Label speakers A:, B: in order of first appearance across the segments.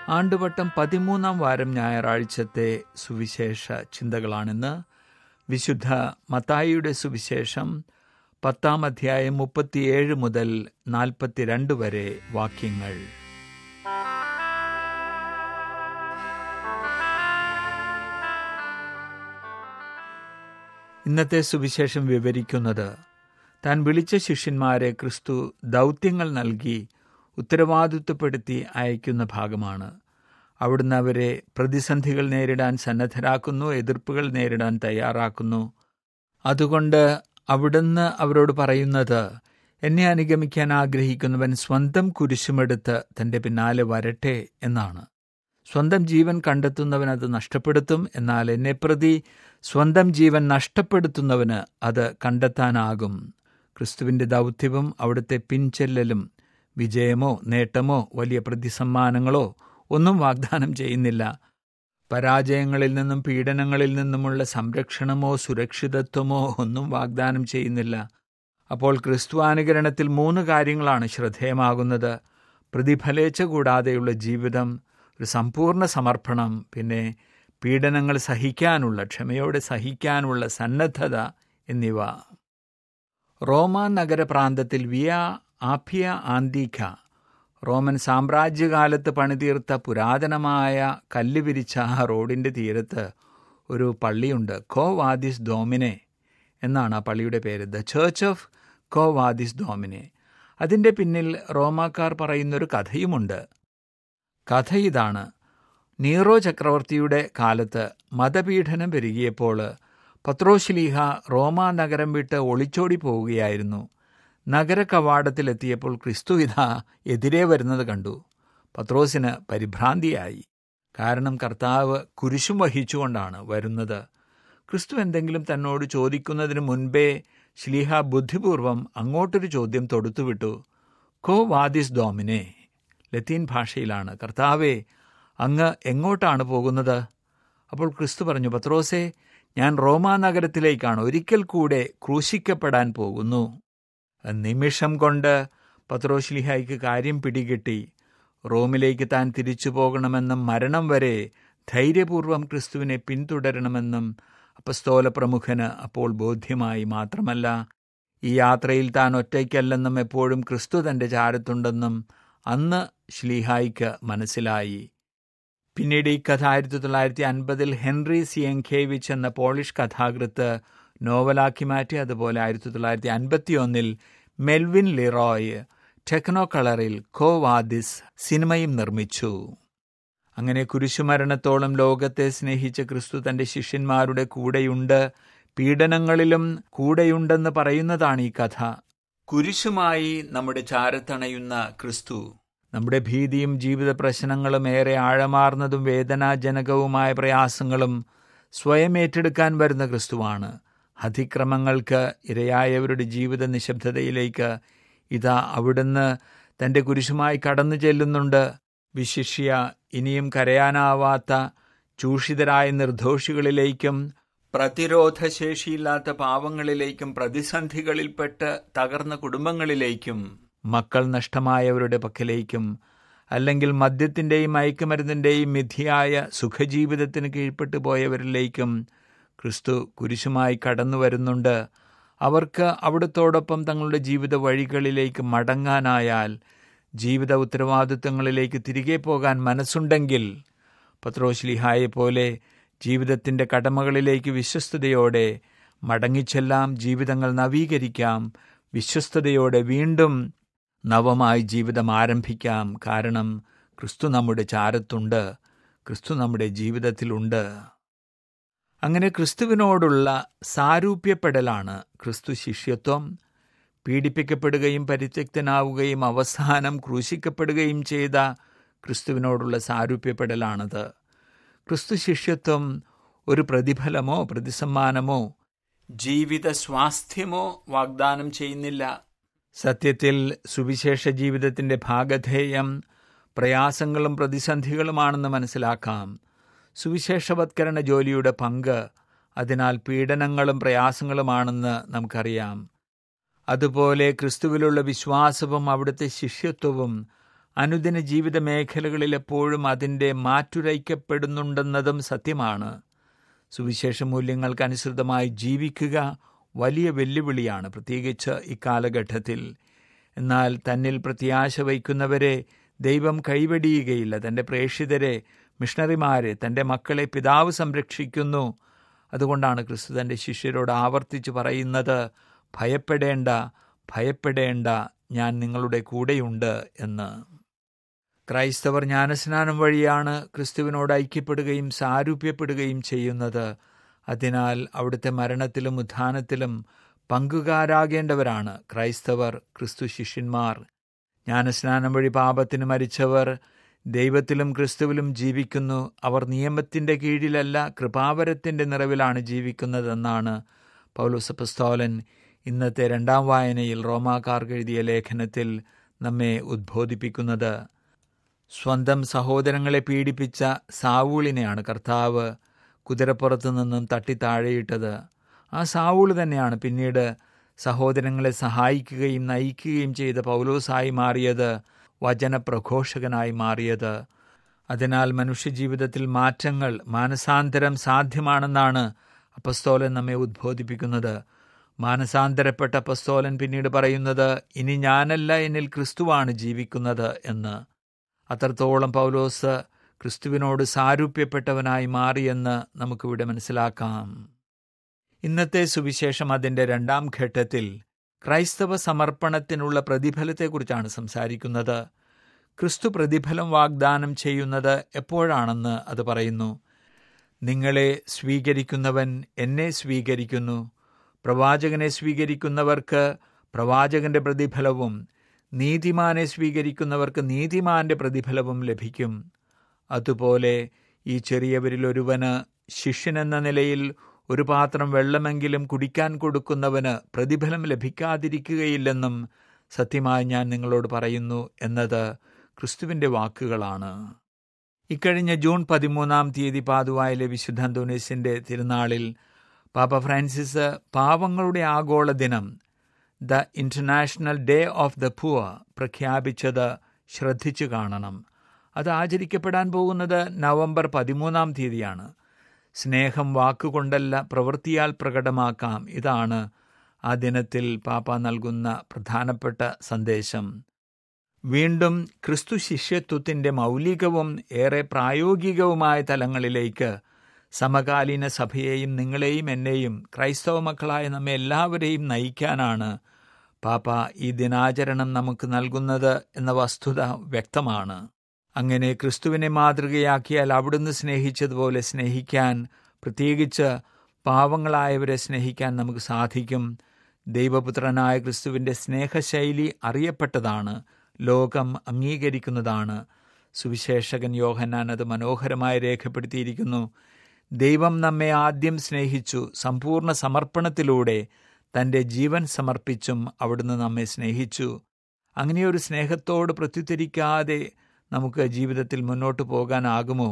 A: ആണ്ടുവട്ടം പതിമൂന്നാം വാരം ഞായറാഴ്ചത്തെ സുവിശേഷ ചിന്തകളാണിന്ന് വിശുദ്ധ മത്തായിയുടെ സുവിശേഷം പത്താം അധ്യായം മുപ്പത്തിയേഴ് മുതൽ നാൽപ്പത്തിരണ്ട് വരെ വാക്യങ്ങൾ ഇന്നത്തെ സുവിശേഷം വിവരിക്കുന്നത് താൻ വിളിച്ച ശിഷ്യന്മാരെ ക്രിസ്തു ദൗത്യങ്ങൾ നൽകി ഉത്തരവാദിത്വപ്പെടുത്തി അയക്കുന്ന ഭാഗമാണ് അവിടുന്ന് അവരെ പ്രതിസന്ധികൾ നേരിടാൻ സന്നദ്ധരാക്കുന്നു എതിർപ്പുകൾ നേരിടാൻ തയ്യാറാക്കുന്നു അതുകൊണ്ട് അവിടുന്ന് അവരോട് പറയുന്നത് എന്നെ അനുഗമിക്കാൻ ആഗ്രഹിക്കുന്നവൻ സ്വന്തം കുരിശുമെടുത്ത് തൻ്റെ പിന്നാലെ വരട്ടെ എന്നാണ് സ്വന്തം ജീവൻ കണ്ടെത്തുന്നവൻ അത് നഷ്ടപ്പെടുത്തും എന്നാൽ എന്നെ പ്രതി സ്വന്തം ജീവൻ നഷ്ടപ്പെടുത്തുന്നവന് അത് കണ്ടെത്താനാകും ക്രിസ്തുവിൻ്റെ ദൗത്യവും അവിടുത്തെ പിൻചെല്ലലും വിജയമോ നേട്ടമോ വലിയ പ്രതിസമ്മാനങ്ങളോ ഒന്നും വാഗ്ദാനം ചെയ്യുന്നില്ല പരാജയങ്ങളിൽ നിന്നും പീഡനങ്ങളിൽ നിന്നുമുള്ള സംരക്ഷണമോ സുരക്ഷിതത്വമോ ഒന്നും വാഗ്ദാനം ചെയ്യുന്നില്ല അപ്പോൾ ക്രിസ്തുവാനുകരണത്തിൽ മൂന്ന് കാര്യങ്ങളാണ് ശ്രദ്ധേയമാകുന്നത് പ്രതിഫലേച്ച കൂടാതെയുള്ള ജീവിതം ഒരു സമ്പൂർണ്ണ സമർപ്പണം പിന്നെ പീഡനങ്ങൾ സഹിക്കാനുള്ള ക്ഷമയോടെ സഹിക്കാനുള്ള സന്നദ്ധത എന്നിവ റോമ നഗരപ്രാന്തത്തിൽ വിയ ആഫിയ ആന്തീഖ റോമൻ സാമ്രാജ്യകാലത്ത് പണിതീർത്ത പുരാതനമായ കല്ല് വിരിച്ച ആ റോഡിൻ്റെ തീരത്ത് ഒരു പള്ളിയുണ്ട് കോ വാദിസ് ഡോമിനെ എന്നാണ് ആ പള്ളിയുടെ പേര് the church of Quo Vadis Domine അതിൻ്റെ പിന്നിൽ റോമാക്കാർ പറയുന്നൊരു കഥയുമുണ്ട് കഥ ഇതാണ് നീറോ ചക്രവർത്തിയുടെ കാലത്ത് മതപീഡനം പെരുകിയപ്പോൾ പത്രോശ്ലീഹ റോമാ നഗരം വിട്ട് ഒളിച്ചോടി പോവുകയായിരുന്നു നഗര കവാടത്തിലെത്തിയപ്പോൾ ക്രിസ്തുവിധ എതിരെ വരുന്നത് കണ്ടു പത്രോസിന് പരിഭ്രാന്തിയായി കാരണം കർത്താവ് കുരിശും വഹിച്ചുകൊണ്ടാണ് വരുന്നത് ക്രിസ്തു എന്തെങ്കിലും തന്നോട് ചോദിക്കുന്നതിന് മുൻപേ ശ്ലീഹ ബുദ്ധിപൂർവം അങ്ങോട്ടൊരു ചോദ്യം തൊടുത്തുവിട്ടു കോ വാദിസ് ഡോമിനെ ലത്തീൻ ഭാഷയിലാണ് കർത്താവെ അങ്ങ് എങ്ങോട്ടാണ് പോകുന്നത് അപ്പോൾ ക്രിസ്തു പറഞ്ഞു പത്രോസെ ഞാൻ റോമാ നഗരത്തിലേക്കാണ് ഒരിക്കൽ കൂടെ ക്രൂശിക്കപ്പെടാൻ പോകുന്നു നിമിഷം കൊണ്ട് പത്രോശ്ലിഹായ്ക്ക് കാര്യം പിടികിട്ടി റോമിലേക്ക് താൻ തിരിച്ചു പോകണമെന്നും മരണം വരെ ധൈര്യപൂർവം ക്രിസ്തുവിനെ പിന്തുടരണമെന്നും അപ്പസ്തോല പ്രമുഖന് അപ്പോൾ ബോധ്യമായി മാത്രമല്ല ഈ യാത്രയിൽ താൻ ഒറ്റയ്ക്കല്ലെന്നും എപ്പോഴും ക്രിസ്തു തൻ്റെ ചാരത്തുണ്ടെന്നും അന്ന് ശ്ലീഹായ്ക്ക് മനസ്സിലായി പിന്നീട് ഈ കഥ ആയിരത്തി തൊള്ളായിരത്തി അൻപതിൽ ഹെൻറി സിയങ്കേവിച്ച് എന്ന പോളിഷ് കഥാകൃത്ത് നോവലാക്കി മാറ്റി അതുപോലെ ആയിരത്തി തൊള്ളായിരത്തി അൻപത്തി ഒന്നിൽ മെൽവിൻ ലിറോയ് ടെക്നോ കളറിൽ കോ വാദിസ് സിനിമയും നിർമ്മിച്ചു അങ്ങനെ കുരിശുമരണത്തോളം ലോകത്തെ സ്നേഹിച്ച ക്രിസ്തു തന്റെ ശിഷ്യന്മാരുടെ കൂടെയുണ്ട് പീഡനങ്ങളിലും കൂടെയുണ്ടെന്ന് പറയുന്നതാണ് ഈ കഥ കുരിശുമായി നമ്മുടെ ചാരത്തണയുന്ന ക്രിസ്തു നമ്മുടെ ഭീതിയും ജീവിത പ്രശ്നങ്ങളും ഏറെ ആഴമാർന്നതും വേദനാജനകവുമായ പ്രയാസങ്ങളും സ്വയം ഏറ്റെടുക്കാൻ വരുന്ന ക്രിസ്തുവാണ് അതിക്രമങ്ങൾക്ക് ഇരയായവരുടെ ജീവിത നിശബ്ദതയിലേക്ക് ഇതാ അവിടുന്ന് തൻ്റെ കുരിശുമായി കടന്നു ചെല്ലുന്നുണ്ട് വിശിഷ്യ ഇനിയും കരയാനാവാത്ത ചൂഷിതരായ നിർദോഷികളിലേക്കും പ്രതിരോധശേഷിയില്ലാത്ത പാവങ്ങളിലേക്കും പ്രതിസന്ധികളിൽപ്പെട്ട് തകർന്ന കുടുംബങ്ങളിലേക്കും മക്കൾ നഷ്ടമായവരുടെ പക്കലേക്കും അല്ലെങ്കിൽ മദ്യത്തിൻ്റെയും മയക്കുമരുന്നിൻ്റെയും മിഥിയായ സുഖജീവിതത്തിന് കീഴ്പ്പെട്ടു പോയവരിലേക്കും ക്രിസ്തു കുരിശുമായി കടന്നു വരുന്നുണ്ട് അവർക്ക് അവിടത്തോടൊപ്പം തങ്ങളുടെ ജീവിത വഴികളിലേക്ക് മടങ്ങാനായാൽ ജീവിത ഉത്തരവാദിത്വങ്ങളിലേക്ക് തിരികെ പോകാൻ മനസ്സുണ്ടെങ്കിൽ പത്രോശ്ലിഹായെ പോലെ ജീവിതത്തിൻ്റെ കടമകളിലേക്ക് വിശ്വസ്തയോടെ മടങ്ങിച്ചെല്ലാം ജീവിതങ്ങൾ നവീകരിക്കാം വിശ്വസ്തയോടെ വീണ്ടും നവമായി ജീവിതം ആരംഭിക്കാം കാരണം ക്രിസ്തു നമ്മുടെ ചാരത്തുണ്ട് ക്രിസ്തു നമ്മുടെ ജീവിതത്തിലുണ്ട് അങ്ങനെ ക്രിസ്തുവിനോടുള്ള സാരൂപ്യപ്പെടലാണ് ക്രിസ്തു ശിഷ്യത്വം പീഡിപ്പിക്കപ്പെടുകയും പരിത്യക്തനാവുകയും അവസാനം ക്രൂശിക്കപ്പെടുകയും ചെയ്ത ക്രിസ്തുവിനോടുള്ള സാരൂപ്യപ്പെടലാണത് ക്രിസ്തു ശിഷ്യത്വം ഒരു പ്രതിഫലമോ പ്രതിസമ്മാനമോ ജീവിത സ്വാസ്ഥ്യമോ വാഗ്ദാനം ചെയ്യുന്നില്ല സത്യത്തിൽ സുവിശേഷ ജീവിതത്തിൻ്റെ ഭാഗധേയം പ്രയാസങ്ങളും പ്രതിസന്ധികളുമാണെന്ന് മനസ്സിലാക്കാം സുവിശേഷവത്കരണ ജോലിയുടെ പങ്ക് അതിനാൽ പീഡനങ്ങളും പ്രയാസങ്ങളുമാണെന്ന് നമുക്കറിയാം അതുപോലെ ക്രിസ്തുവിലുള്ള വിശ്വാസവും അവിടുത്തെ ശിഷ്യത്വവും അനുദിന ജീവിത മേഖലകളിൽ എപ്പോഴും അതിൻ്റെ മാറ്റുരയ്ക്കപ്പെടുന്നുണ്ടെന്നതും സത്യമാണ് സുവിശേഷ മൂല്യങ്ങൾക്കനുസൃതമായി ജീവിക്കുക വലിയ വെല്ലുവിളിയാണ് പ്രത്യേകിച്ച് ഇക്കാലഘട്ടത്തിൽ എന്നാൽ തന്നിൽ പ്രത്യാശ വയ്ക്കുന്നവരെ ദൈവം കൈവെടിയുകയില്ല തൻ്റെ പ്രേക്ഷിതരെ മിഷണറിമാരെ തൻ്റെ മക്കളെ പിതാവ് സംരക്ഷിക്കുന്നു അതുകൊണ്ടാണ് ക്രിസ്തു തൻ്റെ ശിഷ്യരോട് ആവർത്തിച്ച് പറയുന്നത് ഭയപ്പെടേണ്ട ഭയപ്പെടേണ്ട ഞാൻ നിങ്ങളുടെ കൂടെയുണ്ട് എന്ന് ക്രൈസ്തവർ ജ്ഞാനസ്നാനം വഴിയാണ് ക്രിസ്തുവിനോട് ഐക്യപ്പെടുകയും സാരൂപ്യപ്പെടുകയും ചെയ്യുന്നത് അതിനാൽ അവിടുത്തെ മരണത്തിലും ഉത്ഥാനത്തിലും പങ്കുകാരാകേണ്ടവരാണ് ക്രൈസ്തവർ ക്രിസ്തു ശിഷ്യന്മാർ ജ്ഞാനസ്നാനം വഴി പാപത്തിന് മരിച്ചവർ ദൈവത്തിലും ക്രിസ്തുവിലും ജീവിക്കുന്നു അവർ നിയമത്തിൻ്റെ കീഴിലല്ല കൃപാവരത്തിൻ്റെ നിറവിലാണ് ജീവിക്കുന്നതെന്നാണ് പൗലോസപ്പസ്തോലൻ ഇന്നത്തെ രണ്ടാം വായനയിൽ റോമാക്കാർക്ക് എഴുതിയ ലേഖനത്തിൽ നമ്മെ ഉദ്ബോധിപ്പിക്കുന്നത് സ്വന്തം സഹോദരങ്ങളെ പീഡിപ്പിച്ച സാവൂളിനെയാണ് കർത്താവ് കുതിരപ്പുറത്തു നിന്നും തട്ടി താഴെയിട്ടത് ആ സാവൂൾ തന്നെയാണ് പിന്നീട് സഹോദരങ്ങളെ സഹായിക്കുകയും നയിക്കുകയും ചെയ്ത പൗലോസായി മാറിയത് വചനപ്രഘോഷകനായി മാറിയത് അതിനാൽ മനുഷ്യജീവിതത്തിൽ മാറ്റങ്ങൾ മാനസാന്തരം സാധ്യമാണെന്നാണ് അപ്പസ്തോലൻ നമ്മെ ഉദ്ബോധിപ്പിക്കുന്നത് മാനസാന്തരപ്പെട്ട അപ്പസ്തോലൻ പിന്നീട് പറയുന്നത് ഇനി ഞാനല്ല എന്നിൽ ക്രിസ്തുവാണ് ജീവിക്കുന്നത് എന്ന് അത്രത്തോളം പൗലോസ് ക്രിസ്തുവിനോട് സാരൂപ്യപ്പെട്ടവനായി മാറിയെന്ന് നമുക്കിവിടെ മനസ്സിലാക്കാം ഇന്നത്തെ സുവിശേഷം അതിൻ്റെ രണ്ടാം ഘട്ടത്തിൽ ക്രൈസ്തവ സമർപ്പണത്തിനുള്ള പ്രതിഫലത്തെക്കുറിച്ചാണ് സംസാരിക്കുന്നത് ക്രിസ്തു പ്രതിഫലം വാഗ്ദാനം ചെയ്യുന്നത് എപ്പോഴാണെന്ന് അത് പറയുന്നു നിങ്ങളെ സ്വീകരിക്കുന്നവൻ എന്നെ സ്വീകരിക്കുന്നു പ്രവാചകനെ സ്വീകരിക്കുന്നവർക്ക് പ്രവാചകന്റെ പ്രതിഫലവും നീതിമാനെ സ്വീകരിക്കുന്നവർക്ക് നീതിമാന്റെ പ്രതിഫലവും ലഭിക്കും അതുപോലെ ഈ ചെറിയവരിൽ ഒരുവന് ശിഷ്യനെന്ന നിലയിൽ ഒരു പാത്രം വെള്ളമെങ്കിലും കുടിക്കാൻ കൊടുക്കുന്നവന് പ്രതിഫലം ലഭിക്കാതിരിക്കുകയില്ലെന്നും സത്യമായി ഞാൻ നിങ്ങളോട് പറയുന്നു എന്നത് ക്രിസ്തുവിൻ്റെ വാക്കുകളാണ് ഇക്കഴിഞ്ഞ ജൂൺ പതിമൂന്നാം തീയതി പാതുവായിലെ വിശുദ്ധ അന്തോണീസിൻ്റെ തിരുനാളിൽ പാപ്പ ഫ്രാൻസിസ് പാവങ്ങളുടെ ആഗോള ദിനം the international day of the poor പ്രഖ്യാപിച്ചത് ശ്രദ്ധിച്ചു കാണണം അത് ആചരിക്കപ്പെടാൻ പോകുന്നത് നവംബർ പതിമൂന്നാം തീയതിയാണ് സ്നേഹം വാക്കുകൊണ്ടല്ല പ്രവൃത്തിയാൽ പ്രകടമാക്കാം ഇതാണ് ആ ദിനത്തിൽ പാപ്പ നൽകുന്ന പ്രധാനപ്പെട്ട സന്ദേശം വീണ്ടും ക്രിസ്തു ശിഷ്യത്വത്തിൻ്റെ മൗലികവും ഏറെ പ്രായോഗികവുമായ തലങ്ങളിലേക്ക് സമകാലീന സഭയെയും നിങ്ങളെയും എന്നെയും ക്രൈസ്തവ മക്കളായ നമ്മെ എല്ലാവരെയും നയിക്കാനാണ് പാപ്പ ഈ ദിനാചരണം നമുക്ക് നൽകുന്നത് എന്ന വസ്തുത വ്യക്തമാണ് അങ്ങനെ ക്രിസ്തുവിനെ മാതൃകയാക്കിയാൽ അവിടുന്ന് സ്നേഹിച്ചതുപോലെ സ്നേഹിക്കാൻ പ്രത്യേകിച്ച് പാവങ്ങളായവരെ സ്നേഹിക്കാൻ നമുക്ക് സാധിക്കും ദൈവപുത്രനായ ക്രിസ്തുവിൻ്റെ സ്നേഹശൈലി അറിയപ്പെട്ടതാണ് ലോകം അംഗീകരിക്കുന്നതാണ് സുവിശേഷകൻ യോഹന്നാൻ അത് മനോഹരമായി രേഖപ്പെടുത്തിയിരിക്കുന്നു ദൈവം നമ്മെ ആദ്യം സ്നേഹിച്ചു സമ്പൂർണ്ണ സമർപ്പണത്തിലൂടെ തൻ്റെ ജീവൻ സമർപ്പിച്ചും അവിടുന്ന് നമ്മെ സ്നേഹിച്ചു അങ്ങനെയൊരു സ്നേഹത്തോട് പ്രത്യുത്തരിക്കാതെ നമുക്ക് ജീവിതത്തിൽ മുന്നോട്ട് പോകാനാകുമോ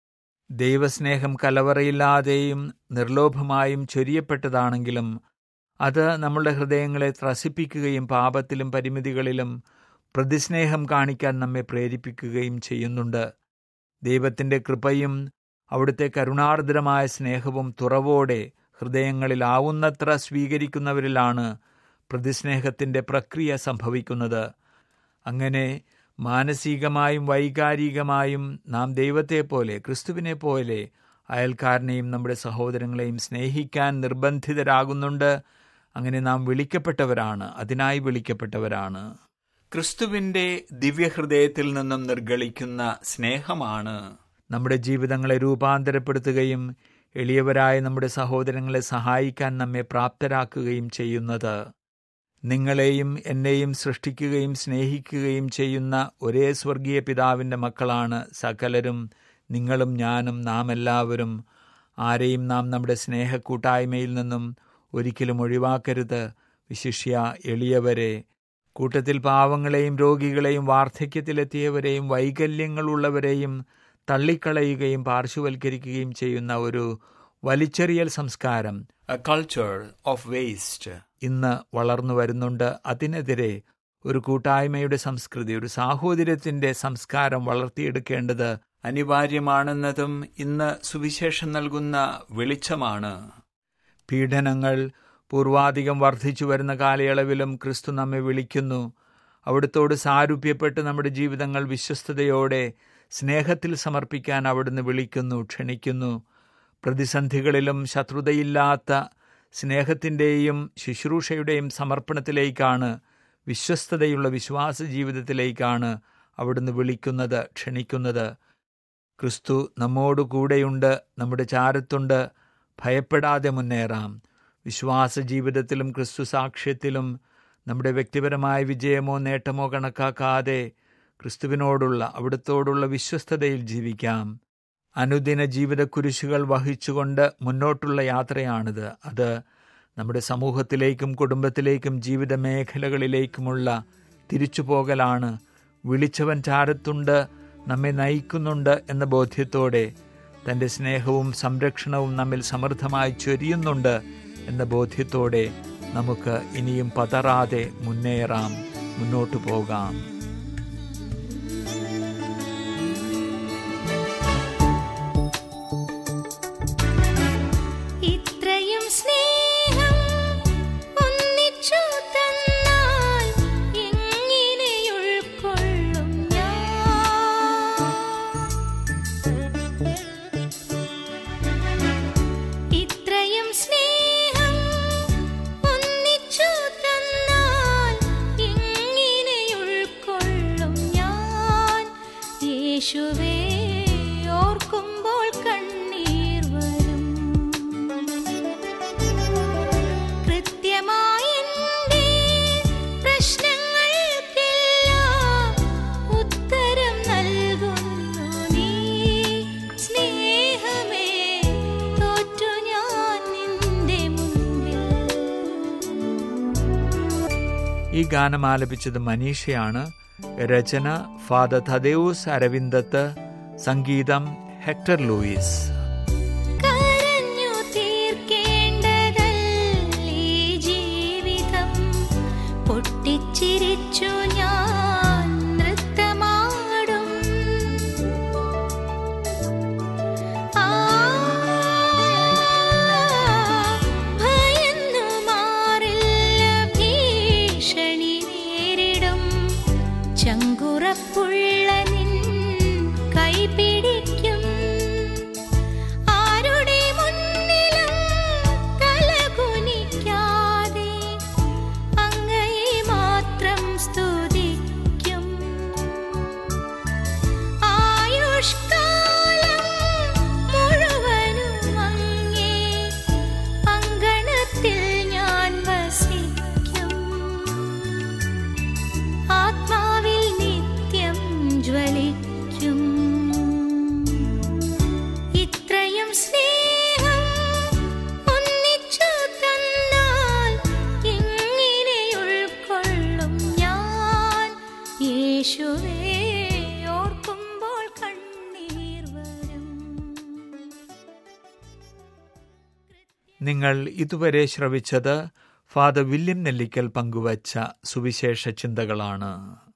A: ദൈവസ്നേഹം കലവറയില്ലാതെയും നിർലോഭമായും ചൊരിയപ്പെട്ടതാണെങ്കിലും അത് നമ്മളുടെ ഹൃദയങ്ങളെ ത്രസിപ്പിക്കുകയും പാപത്തിലും പരിമിതികളിലും പ്രതിസ്നേഹം കാണിക്കാൻ നമ്മെ പ്രേരിപ്പിക്കുകയും ചെയ്യുന്നുണ്ട് ദൈവത്തിൻ്റെ കൃപയും അവിടുത്തെ കരുണാർദ്രമായ സ്നേഹവും തുറവോടെ ഹൃദയങ്ങളിൽ ആവുന്നത്ര സ്വീകരിക്കുന്നവരിലാണ് പ്രതിസ്നേഹത്തിൻ്റെ പ്രക്രിയ സംഭവിക്കുന്നത് അങ്ങനെ മാനസികമായും വൈകാരികമായും നാം ദൈവത്തെ പോലെ ക്രിസ്തുവിനെ പോലെ അയൽക്കാരനെയും നമ്മുടെ സഹോദരങ്ങളെയും സ്നേഹിക്കാൻ നിർബന്ധിതരാകുന്നുണ്ട് അങ്ങനെ നാം വിളിക്കപ്പെട്ടവരാണ് അതിനായി വിളിക്കപ്പെട്ടവരാണ് ക്രിസ്തുവിൻ്റെ ദിവ്യഹൃദയത്തിൽ നിന്നും നിർഗളിക്കുന്ന സ്നേഹമാണ് നമ്മുടെ ജീവിതങ്ങളെ രൂപാന്തരപ്പെടുത്തുകയും എളിയവരായ നമ്മുടെ സഹോദരങ്ങളെ സഹായിക്കാൻ നമ്മെ പ്രാപ്തരാക്കുകയും ചെയ്യുന്നത് നിങ്ങളെയും എന്നെയും സൃഷ്ടിക്കുകയും സ്നേഹിക്കുകയും ചെയ്യുന്ന ഒരേ സ്വർഗീയ പിതാവിൻ്റെ മക്കളാണ് സകലരും നിങ്ങളും ഞാനും നാം എല്ലാവരും ആരെയും നാം നമ്മുടെ സ്നേഹക്കൂട്ടായ്മയിൽ നിന്നും ഒരിക്കലും ഒഴിവാക്കരുത് വിശിഷ്യ എളിയവരെ കൂട്ടത്തിൽ പാവങ്ങളെയും രോഗികളെയും വാർദ്ധക്യത്തിലെത്തിയവരെയും വൈകല്യങ്ങളുള്ളവരെയും തള്ളിക്കളയുകയും പാർശ്വവൽക്കരിക്കുകയും ചെയ്യുന്ന ഒരു വലിച്ചെറിയൽ സംസ്കാരം എ കൾച്ചർ ഓഫ് വേസ്റ്റ് ഇന്ന് വളർന്നു വരുന്നുണ്ട് അതിനെതിരെ ഒരു കൂട്ടായ്മയുടെ സംസ്കൃതി ഒരു സാഹോദര്യത്തിൻ്റെ സംസ്കാരം വളർത്തിയെടുക്കേണ്ടത് അനിവാര്യമാണെന്നതും ഇന്ന് സുവിശേഷം നൽകുന്ന വെളിച്ചമാണ് പീഡനങ്ങൾ പൂർവാധികം വർദ്ധിച്ചു വരുന്ന കാലയളവിലും ക്രിസ്തു നമ്മെ വിളിക്കുന്നു അവിടുത്തോട് സാരൂപ്യപ്പെട്ട് നമ്മുടെ ജീവിതങ്ങൾ വിശ്വസ്തയോടെ സ്നേഹത്തിൽ സമർപ്പിക്കാൻ അവിടുന്ന് വിളിക്കുന്നു ക്ഷണിക്കുന്നു പ്രതിസന്ധികളിലും ശത്രുതയില്ലാത്ത സ്നേഹത്തിൻ്റെയും ശുശ്രൂഷയുടെയും സമർപ്പണത്തിലേക്കാണ് വിശ്വസ്തതയുള്ള വിശ്വാസ ജീവിതത്തിലേക്കാണ് അവിടുന്ന് വിളിക്കുന്നത് ക്ഷണിക്കുന്നത് ക്രിസ്തു നമ്മോട് കൂടെയുണ്ട് നമ്മുടെ ചാരത്തുണ്ട് ഭയപ്പെടാതെ മുന്നേറാം വിശ്വാസ ജീവിതത്തിലും ക്രിസ്തു സാക്ഷ്യത്തിലും നമ്മുടെ വ്യക്തിപരമായ വിജയമോ നേട്ടമോ കണക്കാക്കാതെ ക്രിസ്തുവിനോടുള്ള അവിടുത്തോടുള്ള വിശ്വസ്തതയിൽ ജീവിക്കാം അനുദിന ജീവിത കുരിശുകൾ വഹിച്ചുകൊണ്ട് മുന്നോട്ടുള്ള യാത്രയാണിത് അത് നമ്മുടെ സമൂഹത്തിലേക്കും കുടുംബത്തിലേക്കും ജീവിത മേഖലകളിലേക്കുമുള്ള തിരിച്ചുപോകലാണ് വിളിച്ചവൻ ചാരത്തുണ്ട് നമ്മെ നയിക്കുന്നുണ്ട് എന്ന ബോധ്യത്തോടെ തൻ്റെ സ്നേഹവും സംരക്ഷണവും നമ്മിൽ സമൃദ്ധമായി ചൊരിയുന്നുണ്ട് എന്ന ബോധ്യത്തോടെ നമുക്ക് ഇനിയും പതറാതെ മുന്നേറാം മുന്നോട്ടു പോകാം
B: ഇത്രയും സ്നേഹം ഒന്നിച്ചു തന്നാൽ എങ്ങനെ ഉൾക്കൊള്ളും ഞാൻ ഇത്രയും സ്നേഹം ഒന്നിച്ചു തന്നാൽ എങ്ങനെ ഉൾക്കൊള്ളും ഞാൻ യേശുവേ ഓർക്കുമ്പോൾ കണ്ണീർ വരും കൃത്യമായി എൻ്റെ പ്രശ്നങ്ങൾക്കെല്ലാം ഉത്തരം നൽകുന്നു നീ സ്നേഹമേ തോറ്റു ഞാൻ നിന്റെ മുമ്പിൽ
A: ഈ ഗാനം ആലപിച്ചത് മനീഷയാണ് രചന ഫാദർ തദേവൂസ് അരവിന്ദത്ത് സംഗീതം ഹെക്ടർ ലൂയിസ്
B: കരഞ്ഞു തീർക്കേണ്ടതല്ലേ ജീവിതം പൊട്ടിച്ചിരിച്ചു ഞാൻ നൃത്തമാടും ആ ഭയന്നു മാറില്ല ഭീഷണി നേരിടും ചങ്കുറപ്പുള്ള നിൻ കൈപിടിക്കും ആരുടെ മുന്നിലും തലകുനിക്കാതെ അങ്ങയെ മാത്രം സ്തുതിക്കും ആയുഷ്കാലം മുഴുവനും അങ്ങേ അങ്കണത്തിൽ ഞാൻ വസിക്കും ആത്മാവിൽ നിത്യം ജ്വലിക്കും ഇത്രയും സ്നേഹം ഒന്നിച്ചു തന്നാൽ എങ്ങനെ ഉൾക്കൊള്ളും ഞാൻ യേശുവേ ഓർക്കുമ്പോൾ കണ്ണീർ വരും
A: നിങ്ങൾ ഇതുവരെ ശ്രവിച്ചത് ഫാദർ വില്യം നെല്ലിക്കൽ പങ്കുവച്ച സുവിശേഷ ചിന്തകളാണ്